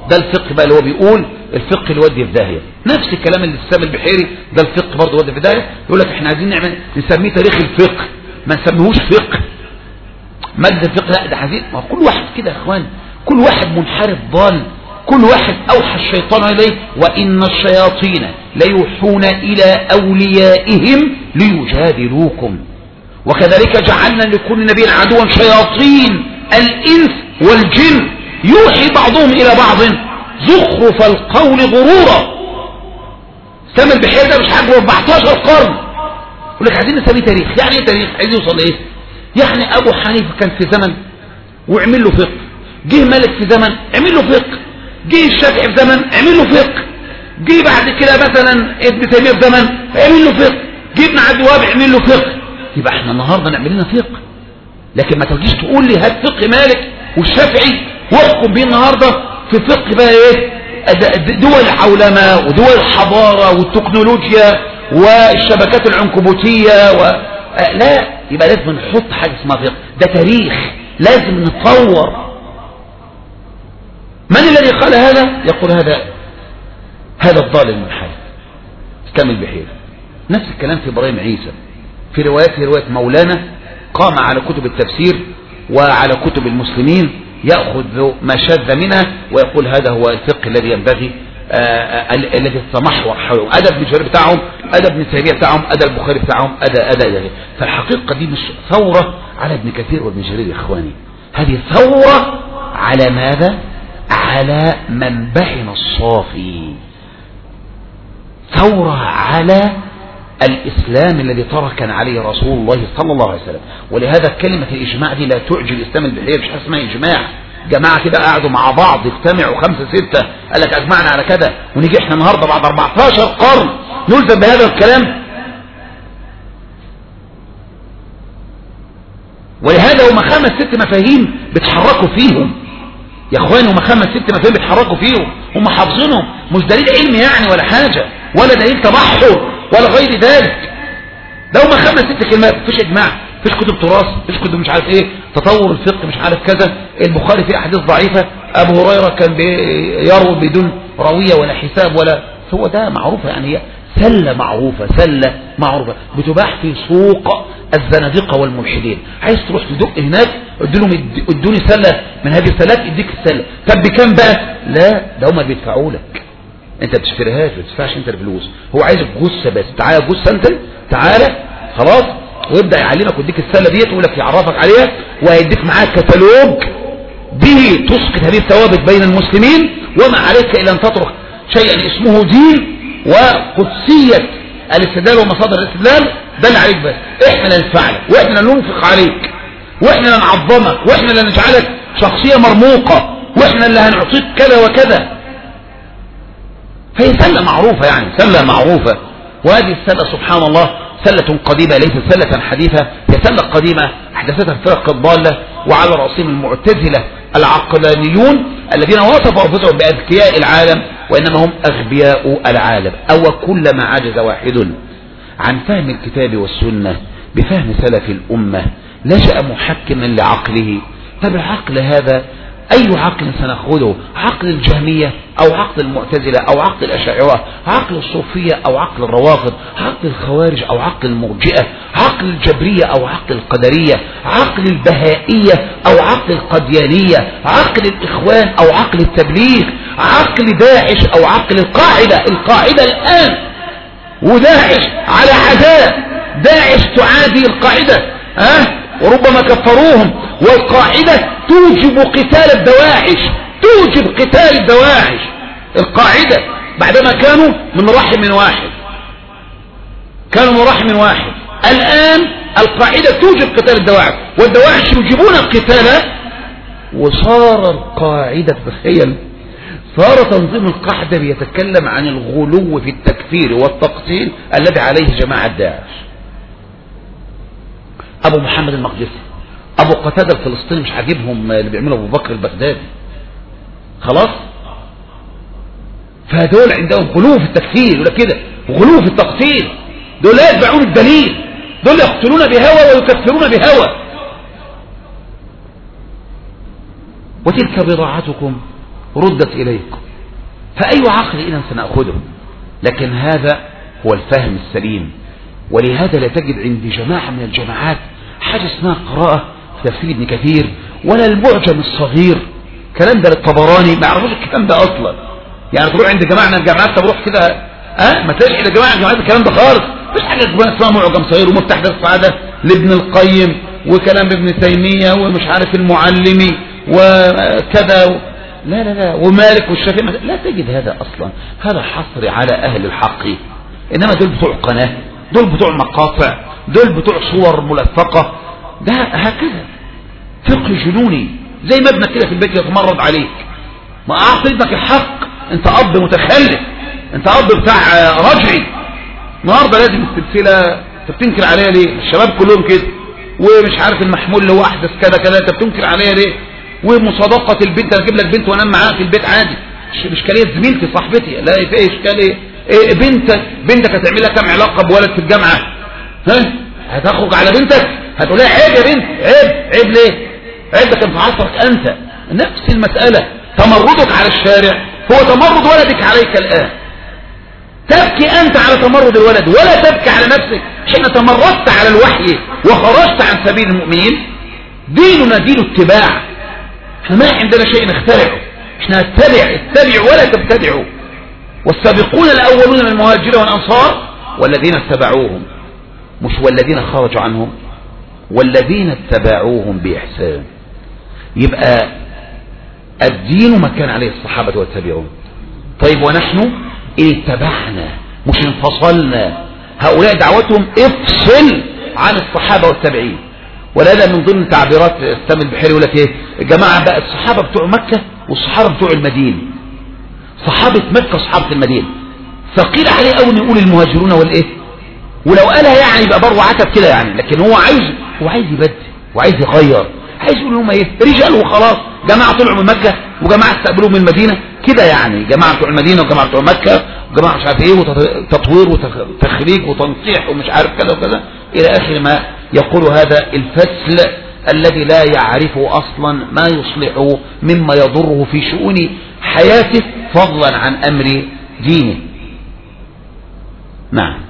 ده الفقه بقى اللي هو بيقول الفقه اللي يودي في داهيه نفس الكلام اللي السام البحيري ده الفقه برضه يودي في داهيه يقول لك احنا عايزين نعمل نسميه تاريخ الفقه ما نسميهوش فقه مادة الفقه لا ده عايزين ما كل واحد كده يا اخوان كل واحد منحرف ضال كل واحد اوحى الشيطان اليه وان الشياطين ليوحون الى اوليائهم ليجادلوكم وكذلك جعلنا لكل نبي عدوا شياطين الانس والجن يوحي بعضهم الى بعض زخرف القول غرورا سامي البحير ده مش حاجه 14 قرن يقول لك عايزين نسميه تاريخ يعني ايه تاريخ عايز يوصل لايه يعني ابو حنيفه كان في زمن وعمل له فقه جه ملك في زمن عمل له فقه جه الشافعي في زمن عمل له فقه جه بعد كده مثلا ابن تيميه في زمن عمل له فقه جه ابن عبد الوهاب عمل له فقه يبقى احنا النهارده نعمل لنا فقه لكن ما تجيش تقول لي هات فقه مالك والشافعي واحكم بيه النهارده في فقه بقى ايه دول العولمه ودول الحضاره والتكنولوجيا والشبكات العنكبوتيه و... لا يبقى لازم نحط حاجه اسمها فقه ده تاريخ لازم نطور من الذي قال هذا يقول هذا هذا الضال المنحرف اسلام البحير نفس الكلام في ابراهيم عيسى في روايته روايه مولانا قام على كتب التفسير وعلى كتب المسلمين يأخذ ما شذ منها ويقول هذا هو الفقه الذي ينبغي الذي تتمحور حوله أدب ابن جرير بتاعهم أدب ابن تيمية بتاعهم أدب البخاري بتاعهم أدب أدب فالحقيقة دي مش ثورة على ابن كثير وابن جرير يا إخواني هذه ثورة على ماذا على منبعنا الصافي ثورة على الإسلام الذي تركنا عليه رسول الله صلى الله عليه وسلم ولهذا كلمة الإجماع دي لا تعجي الإسلام البحرية مش اسمها إجماع جماعة كده قعدوا مع بعض اجتمعوا خمسة ستة قال لك أجمعنا على كده ونيجي احنا النهاردة بعد 14 قرن نلزم بهذا الكلام ولهذا هم خمس ست مفاهيم بتحركوا فيهم يا اخواني هم خمس ست مفاهيم بيتحركوا فيهم هم حافظينهم مش دليل علمي يعني ولا حاجة ولا دليل تبحر ولا غير ذلك ده هم خمس ست كلمات مفيش اجماع مفيش كتب تراث مفيش كتب مش عارف ايه تطور الفقه مش عارف كذا البخاري فيه احاديث ضعيفة ابو هريرة كان يروي بدون راوية ولا حساب ولا هو ده معروفة يعني هي سلة معروفة سلة معروفة بتباح في سوق الزنادقة والملحدين عايز تروح تدق هناك ادولهم ادوني سلة من هذه السلات اديك السلة طب بكام بقى لا ده هم بيدفعوا لك انت ما بتشتريهاش ما بتدفعش انت الفلوس هو عايز الجثه بس تعالى جثه انت تعالى خلاص ويبدا يعلمك ويديك السله ديت ويقول لك يعرفك عليها وهيديك معاه كتالوج به تسقط هذه الثوابت بين المسلمين وما عليك الا ان تترك شيئا اسمه دين وقدسيه الاستدلال ومصادر الاستدلال ده اللي عليك بس احنا اللي ندفع لك واحنا اللي ننفق عليك واحنا اللي نعظمك واحنا اللي نجعلك شخصيه مرموقه واحنا اللي هنعطيك كذا وكذا فهي سلة معروفة يعني سلة معروفة وهذه السلة سبحان الله سلة قديمة ليست سلة حديثة هي سلة قديمة أحدثتها الفرق الضالة وعلى رأسهم المعتزلة العقلانيون الذين وصفوا أنفسهم بأذكياء العالم وإنما هم أغبياء العالم أو كلما عجز واحد عن فهم الكتاب والسنة بفهم سلف الأمة لجأ محكما لعقله طب العقل هذا أي عقل سنأخذه عقل الجهمية أو عقل المعتزلة أو عقل الأشاعرة عقل الصوفية أو عقل الروافض عقل الخوارج أو عقل المرجئة عقل الجبرية أو عقل القدرية عقل البهائية أو عقل القديانية عقل الإخوان أو عقل التبليغ عقل داعش أو عقل القاعدة القاعدة الآن وداعش على عداء داعش تعادي القاعدة ها أه؟ وربما كفروهم والقاعدة توجب قتال الدواعش توجب قتال الدواعش القاعدة بعدما كانوا من رحم واحد كانوا من رحم واحد الآن القاعدة توجب قتال الدواعش والدواعش يوجبون القتال وصار القاعدة تخيل صار تنظيم القاعدة بيتكلم عن الغلو في التكفير والتقتيل الذي عليه جماعة داعش ابو محمد المقدسي ابو قتادة الفلسطيني مش عاجبهم اللي بيعمله ابو بكر البغدادي خلاص فدول عندهم غلو في التكفير يقول كده غلو في التقتيل دول لا يتبعون الدليل دول يقتلون بهوى ويكفرون بهوى وتلك بضاعتكم ردت إليكم فأي عقل إذا سنأخذه لكن هذا هو الفهم السليم ولهذا لا تجد عند جماعة من الجماعات حاجة اسمها قراءة في تفسير ابن كثير ولا المعجم الصغير كلام ده للطبراني ما يعرفوش الكلام ده اصلا يعني تروح عند جماعة من الجامعات تروح كده ها ما تلاقيش عند جماعة الجامعات الكلام ده خالص مفيش حاجة اسمها معجم صغير ومفتاح السعادة لابن القيم وكلام ابن تيمية ومش عارف المعلمي وكذا لا لا لا ومالك والشافعي لا تجد هذا اصلا هذا حصر على اهل الحق انما دول بتوع قناة دول بتوع مقاطع دول بتوع صور ملفقة ده هكذا فقه جنوني زي ما ابنك كده في البيت يتمرد عليك ما اعطي ابنك الحق انت اب متخلف انت اب بتاع رجعي النهارده لازم السلسله انت بتنكر عليها ليه الشباب كلهم كده ومش عارف المحمول اللي هو احدث كذا كذا انت بتنكر عليها ليه ومصادقه البنت اجيب لك بنت وانام معاها في البيت عادي مش اشكاليه زميلتي صاحبتي لا في ايه اشكال ايه, إيه بنتك بنتك هتعمل لها كام علاقه بولد في الجامعه ها هتخرج على بنتك هتقول لها عيب يا بنت عيب عيب ليه عيب ده كان في عصرك انت نفس المساله تمردك على الشارع هو تمرد ولدك عليك الان تبكي أنت على تمرد الولد ولا تبكي على نفسك حين تمردت على الوحي وخرجت عن سبيل المؤمنين ديننا دين اتباع احنا ما عندنا شيء نخترعه احنا نتبع اتبعوا ولا تبتدعوا والسابقون الأولون من المهاجرين والأنصار والذين اتبعوهم مش والذين خرجوا عنهم والذين اتبعوهم بإحسان يبقى الدين ما كان عليه الصحابة والتابعون طيب ونحن اتبعنا مش انفصلنا هؤلاء دعوتهم افصل عن الصحابة والتابعين ولهذا من ضمن تعبيرات السام البحيري يقول لك ايه الجماعة بقى الصحابة بتوع مكة والصحابة بتوع المدينة صحابة مكة وصحابة المدينة ثقيل عليه قوي نقول المهاجرون والايه ولو قالها يعني يبقى بر وعتب كده يعني لكن هو عايز هو عايز يبدل وعايز يغير عايز يقول لهم ايه رجال وخلاص جماعة طلعوا من مكة وجماعة استقبلوا من المدينة كده يعني جماعة بتوع المدينة وجماعة بتوع مكة وجماعة مش عارف ايه وتطوير وتخريج وتنصيح ومش عارف كذا وكذا الى اخر ما يقول هذا الفصل الذي لا يعرف اصلا ما يصلحه مما يضره في شؤون حياته فضلا عن امر دينه نعم